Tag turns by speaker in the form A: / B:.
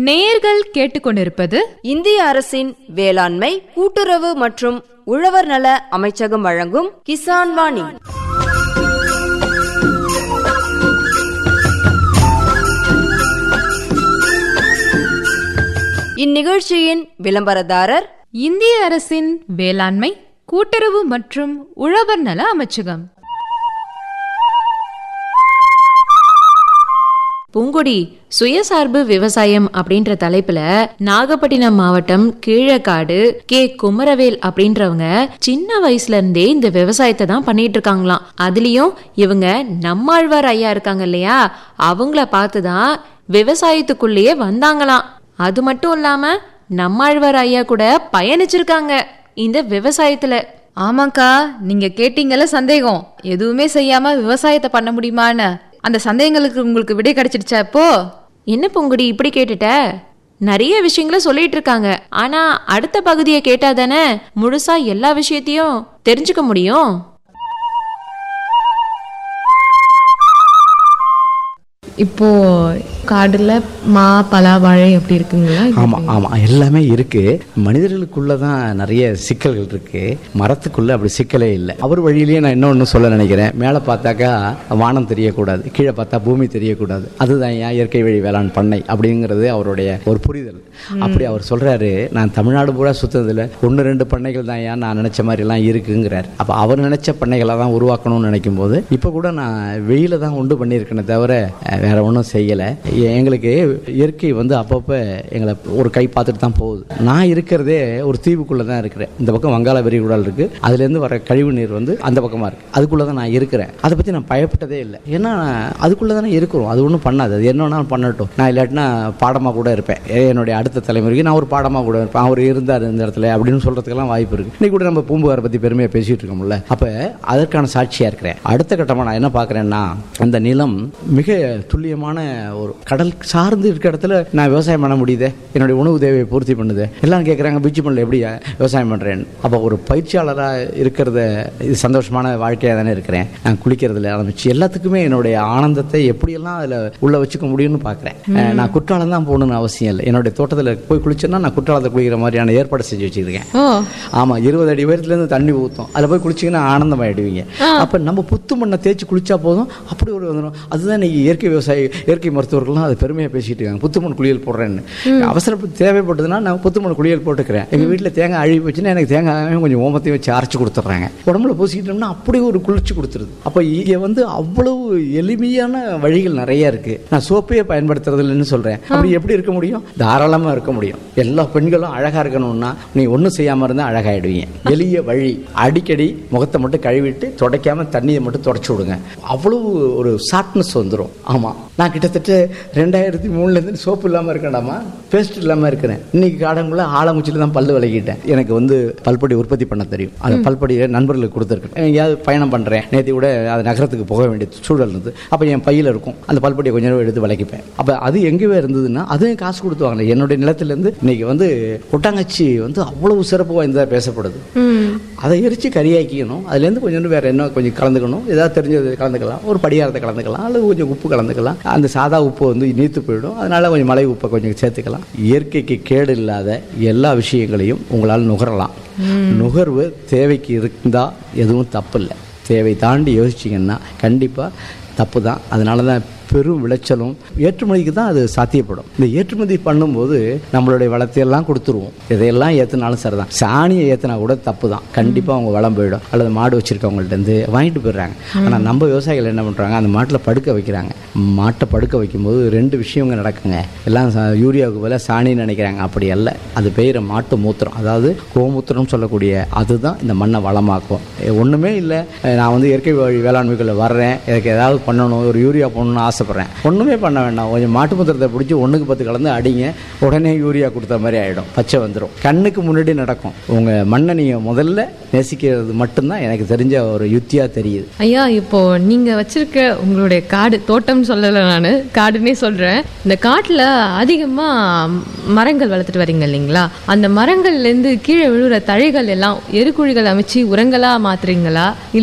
A: நேர்கள் கேட்டுக்கொண்டிருப்பது
B: இந்திய அரசின் வேளாண்மை கூட்டுறவு மற்றும் உழவர் நல அமைச்சகம் வழங்கும் கிசான் வாணி இந்நிகழ்ச்சியின் விளம்பரதாரர்
A: இந்திய அரசின் வேளாண்மை கூட்டுறவு மற்றும் உழவர் நல அமைச்சகம்
C: பூங்கொடி சுயசார்பு விவசாயம் அப்படின்ற தலைப்புல நாகப்பட்டினம் மாவட்டம் கீழக்காடு கே குமரவேல் அப்படின்றவங்க சின்ன வயசுல இருந்தே இந்த விவசாயத்தை தான் பண்ணிட்டு இருக்காங்களாம் அதுலயும் இவங்க நம்மாழ்வார் ஐயா இருக்காங்க இல்லையா அவங்கள பார்த்து தான் விவசாயத்துக்குள்ளேயே வந்தாங்களாம் அது மட்டும் இல்லாம நம்மாழ்வார் ஐயா கூட பயணிச்சிருக்காங்க இந்த விவசாயத்துல
A: ஆமாக்கா நீங்க கேட்டீங்கல்ல சந்தேகம் எதுவுமே செய்யாம விவசாயத்தை பண்ண முடியுமான்னு அந்த சந்தேகங்களுக்கு உங்களுக்கு விடை கிடைச்சிடுச்சா இப்போ
C: என்ன பொங்குடி இப்படி கேட்டுட்ட நிறைய விஷயங்கள சொல்லிட்டு இருக்காங்க ஆனா அடுத்த பகுதியை கேட்டா தானே முழுசா எல்லா விஷயத்தையும் தெரிஞ்சுக்க முடியும்
D: இப்போ காடுல மா பலா வாழை அப்படி இருக்குங்களா
E: ஆமாம் ஆமாம் எல்லாமே இருக்கு மனிதர்களுக்குள்ள தான் நிறைய சிக்கல்கள் இருக்கு மரத்துக்குள்ள அப்படி சிக்கலே இல்லை அவர் வழியிலேயே நான் இன்னொன்று சொல்ல நினைக்கிறேன் மேலே பார்த்தாக்கா வானம் தெரியக்கூடாது கீழே பார்த்தா பூமி தெரியக்கூடாது அதுதான் ஏன் இயற்கை வழி வேளாண் பண்ணை அப்படிங்கிறது அவருடைய ஒரு புரிதல் அப்படி அவர் சொல்றாரு நான் தமிழ்நாடு பூரா சுத்ததில் ஒன்று ரெண்டு பண்ணைகள் தான் ஏன் நான் நினைச்ச மாதிரிலாம் இருக்குங்கிறார் அப்போ அவர் நினைச்ச பண்ணைகளை தான் உருவாக்கணும்னு நினைக்கும் போது இப்போ கூட நான் வெயில தான் உண்டு பண்ணியிருக்கேனே தவிர அஹ், வேற ஒன்றும் செய்யலை எங்களுக்கு இயற்கை வந்து அப்பப்போ எங்களை ஒரு கை பார்த்துட்டு தான் போகுது நான் இருக்கிறதே ஒரு தீவுக்குள்ளே தான் இருக்கிறேன் இந்த பக்கம் வங்காள விரிகுடால் இருக்கு அதுலேருந்து வர கழிவு நீர் வந்து அந்த பக்கமாக இருக்கு அதுக்குள்ளே தான் நான் இருக்கிறேன் அதை பற்றி நான் பயப்பட்டதே இல்லை ஏன்னா அதுக்குள்ளே தானே இருக்கிறோம் அது ஒன்றும் பண்ணாது அது என்ன வேணாலும் பண்ணட்டும் நான் இல்லாட்டினா பாடமாக கூட இருப்பேன் ஏ- என்னுடைய அடுத்த தலைமுறைக்கு நான் ஒரு பாடமாக கூட இருப்பேன் அவர் இருந்தார் இந்த இடத்துல அப்படின்னு சொல்கிறதுக்கெல்லாம் வாய்ப்பு இருக்குது இன்னைக்கு கூட நம்ம பூம்புகாரை பற்றி பெருமையாக பேசிகிட்டு இருக்கோம்ல அப்போ அதற்கான சாட்சியாக இருக்கிறேன் அடுத்த கட்டமாக நான் என்ன பார்க்குறேன்னா அந்த நிலம் மிக துல்லியமான ஒரு கடல் சார்ந்து இருக்க இடத்துல நான் விவசாயம் பண்ண முடியுதே என்னுடைய உணவு தேவையை பூர்த்தி பண்ணுது எல்லாரும் கேட்குறாங்க பீச் பண்ணல எப்படி விவசாயம் பண்ணுறேன்னு அப்போ ஒரு பயிற்சியாளராக இருக்கிறத இது சந்தோஷமான வாழ்க்கையாக தானே இருக்கிறேன் நான் குளிக்கிறதுல ஆரம்பிச்சு எல்லாத்துக்குமே என்னுடைய ஆனந்தத்தை எப்படியெல்லாம் அதில் உள்ள வச்சுக்க முடியும்னு பார்க்குறேன் நான் குற்றாலம் தான் போகணும்னு அவசியம் இல்லை என்னுடைய தோட்டத்தில் போய் குளிச்சேன்னா நான் குற்றாலத்தை குளிக்கிற மாதிரியான ஏற்பாடு செஞ்சு வச்சுருக்கேன்
D: ஓ
E: ஆமா இருபது அடி உயரத்துலேருந்து தண்ணி ஊற்றும் அதில் போய் குளிச்சிங்கன்னா ஆனந்தமாயிடுவீங்க அப்போ நம்ம புத்து மண்ணை தேய்ச்சி குளிச்சா போதும் அப்படி ஒரு வந்துடும் அதுதான் இன்னைக்கு இயற்கை விவசாயி இயற்கை மருத்துவர்கள்லாம் அது பெருமையாக பேசிட்டு இருக்காங்க புத்து மண் குளியல் போடுறேன்னு அவசரப்பட்டு தேவைப்பட்டதுன்னா நான் புத்து மண் குளியல் போட்டுக்கிறேன் எங்கள் வீட்டில் தேங்காய் அழுகி போச்சுன்னா எனக்கு தேங்காயும் கொஞ்சம் ஓமத்தையும் வச்சு அரைச்சி கொடுத்துட்றாங்க உடம்புல பூசிக்கிட்டோம்னா அப்படி ஒரு குளிர்ச்சி கொடுத்துருது அப்போ இங்கே வந்து அவ்வளவு எளிமையான வழிகள் நிறைய இருக்கு நான் சோப்பையே பயன்படுத்துறது இல்லைன்னு சொல்றேன் அப்படி எப்படி இருக்க முடியும் தாராளமா இருக்க முடியும் எல்லா பெண்களும் அழகா இருக்கணும்னா நீ ஒன்றும் செய்யாம இருந்தா அழகாயிடுவீங்க எளிய வழி அடிக்கடி முகத்தை மட்டும் கழுவிட்டு துடைக்காம தண்ணியை மட்டும் தொடச்சி விடுங்க அவ்வளவு ஒரு சாஃப்ட்னஸ் வந்துடும் ஆமா நான் கிட்டத்தட்ட ரெண்டாயிரத்தி மூணுல இருந்து சோப்பு இல்லாம இருக்கேன்டாமா பேஸ்ட் இல்லாம இருக்கிறேன் இன்னைக்கு காடங்குள்ள ஆலங்குச்சியில் தான் பல்லு விளக்கிட்டேன் எனக்கு வந்து பல்பொடி உற்பத்தி பண்ண தெரியும் அந்த பல்பொடியை நண்பர்களுக்கு கொடுத்துருக்கேன் எங்கேயாவது பயணம் பண்றேன் நேற்று கூட அது நகரத்துக்கு போக வேண்டிய சூழல் இருந்தது அப்போ என் பையில இருக்கும் அந்த பல்பொடியை கொஞ்ச நேரம் எடுத்து விளக்கிப்பேன் அப்போ அது எங்கேயே இருந்ததுன்னா அதுவும் காசு கொடுத்து வாங்கல என்னுடைய நிலத்திலேருந்து இன்னைக்கு வந்து கொட்டாங்கச்சி வந்து அவ்வளவு சிறப்பு வாய்ந்ததாக பேசப்படுது அதை எரிச்சு கறியாக்கிக்கணும் அதுலேருந்து கொஞ்சம் வேற என்ன கொஞ்சம் கலந்துக்கணும் ஏதாவது தெரிஞ்சது கலந்துக்கலாம் ஒரு படியாரத்தை கலந்துக்கலாம் அல்லது கொஞ்சம் உப்பு கலந்துக்கலாம் அந்த சாதா உப்பு வந்து நீத்து போயிடும் அதனால கொஞ்சம் மலை உப்பை கொஞ்சம் சேர்த்துக்கலாம் இயற்கைக்கு கேடு இல்லாத எல்லா விஷயங்களையும் உங்களால் நுகரலாம் நுகர்வு தேவைக்கு இருந்தால் எதுவும் தப்பு இல்லை தேவை தாண்டி யோசிச்சிங்கன்னா கண்டிப்பாக தப்பு தான் அதனால தான் பெரும் விளைச்சலும் ஏற்றுமதிக்கு தான் அது சாத்தியப்படும் இந்த ஏற்றுமதி பண்ணும்போது நம்மளுடைய வளத்தையெல்லாம் கொடுத்துருவோம் எதையெல்லாம் ஏற்றினாலும் சரிதான் சாணியை ஏற்றினா கூட தப்பு தான் கண்டிப்பாக அவங்க வளம் போயிடும் அல்லது மாடு வச்சிருக்கவங்கள்ட்ட இருந்து வாங்கிட்டு போயிடுறாங்க ஆனால் நம்ம விவசாயிகள் என்ன பண்ணுறாங்க அந்த மாட்டில் படுக்க வைக்கிறாங்க மாட்டை படுக்க வைக்கும்போது ரெண்டு விஷயங்க நடக்குங்க எல்லாம் ச- யூரியாவுக்கு பதிலாக சாணின்னு நினைக்கிறாங்க அப்படி அல்ல அது பெயர மாட்டு மூத்திரம் அதாவது கோமூத்திரம்னு சொல்லக்கூடிய அதுதான் இந்த மண்ணை வளமாக்கும் எ, ஒண்ணுமே இல்லை நான் வந்து இயற்கை வழி வேளாண்மைக்குள்ள வர்றேன் எனக்கு ஏதாவது பண்ணணும் ஒரு யூரியா போடணும்னு ஆசைப்பட்றேன் ஒண்ணுமே பண்ண வேண்டாம் கொஞ்சம் மாட்டு மூத்திரத்தை பிடிச்சி ஒண்ணுக்கு பத்து கலந்து அடிங்க உடனே யூரியா கொடுத்த மாதிரி ஆயிடும் பச்சை வந்துடும் கண்ணுக்கு முன்னாடி நடக்கும் உங்க மண்ணை நீங்க முதல்ல நேசிக்கிறது மட்டும்தான் எனக்கு தெரிஞ்ச ஒரு யுத்தியா தெரியுது
D: ஐயா இப்போ நீங்க வச்சிருக்க உங்களுடைய காடு தோட்டம்னு சொல்லல நான் காடுன்னே சொல்றேன் இந்த காட்டுல அதிகமா மரங்கள் வளர்த்துட்டு வரீங்க இல்லைங்களா அந்த மரங்கள்ல இருந்து கீழே விழுற தழைகள் எல்லாம் எருக்குழிகள் அமைச்சு உரங்களா மாத்துறீங்களா இல்ல